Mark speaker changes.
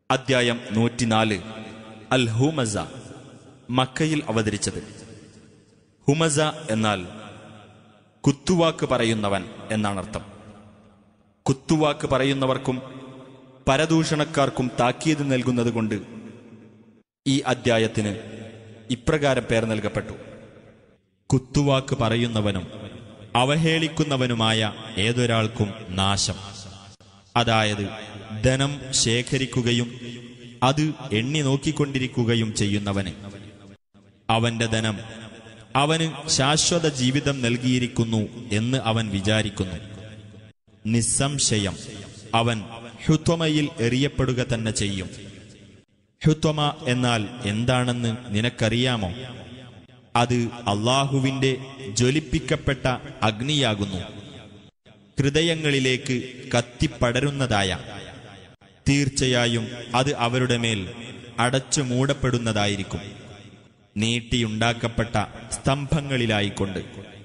Speaker 1: അദ്ധ്യായം നൂറ്റിനാല് അൽ ഹുമസ മക്കയിൽ അവതരിച്ചത് ഹുമസ എന്നാൽ കുത്തുവാക്ക് പറയുന്നവൻ എന്നാണർത്ഥം കുത്തുവാക്ക് പറയുന്നവർക്കും പരദൂഷണക്കാർക്കും താക്കീത് നൽകുന്നത് കൊണ്ട് ഈ അദ്ധ്യായത്തിന് ഇപ്രകാരം പേർ നൽകപ്പെട്ടു കുത്തുവാക്ക് പറയുന്നവനും അവഹേളിക്കുന്നവനുമായ ഏതൊരാൾക്കും നാശം അതായത് ധനം ശേഖരിക്കുകയും അത് എണ്ണി നോക്കിക്കൊണ്ടിരിക്കുകയും ചെയ്യുന്നവന് അവന്റെ ധനം അവന് ശാശ്വത ജീവിതം നൽകിയിരിക്കുന്നു എന്ന് അവൻ വിചാരിക്കുന്നു നിസ്സംശയം അവൻ ഹുത്വമയിൽ എറിയപ്പെടുക തന്നെ ചെയ്യും ഹുത്വമ എന്നാൽ എന്താണെന്ന് നിനക്കറിയാമോ അത് അള്ളാഹുവിന്റെ ജ്വലിപ്പിക്കപ്പെട്ട അഗ്നിയാകുന്നു ഹൃദയങ്ങളിലേക്ക് കത്തിപ്പടരുന്നതായ തീർച്ചയായും അത് അവരുടെ മേൽ അടച്ചു മൂടപ്പെടുന്നതായിരിക്കും നീട്ടിയുണ്ടാക്കപ്പെട്ട സ്തംഭങ്ങളിലായിക്കൊണ്ട്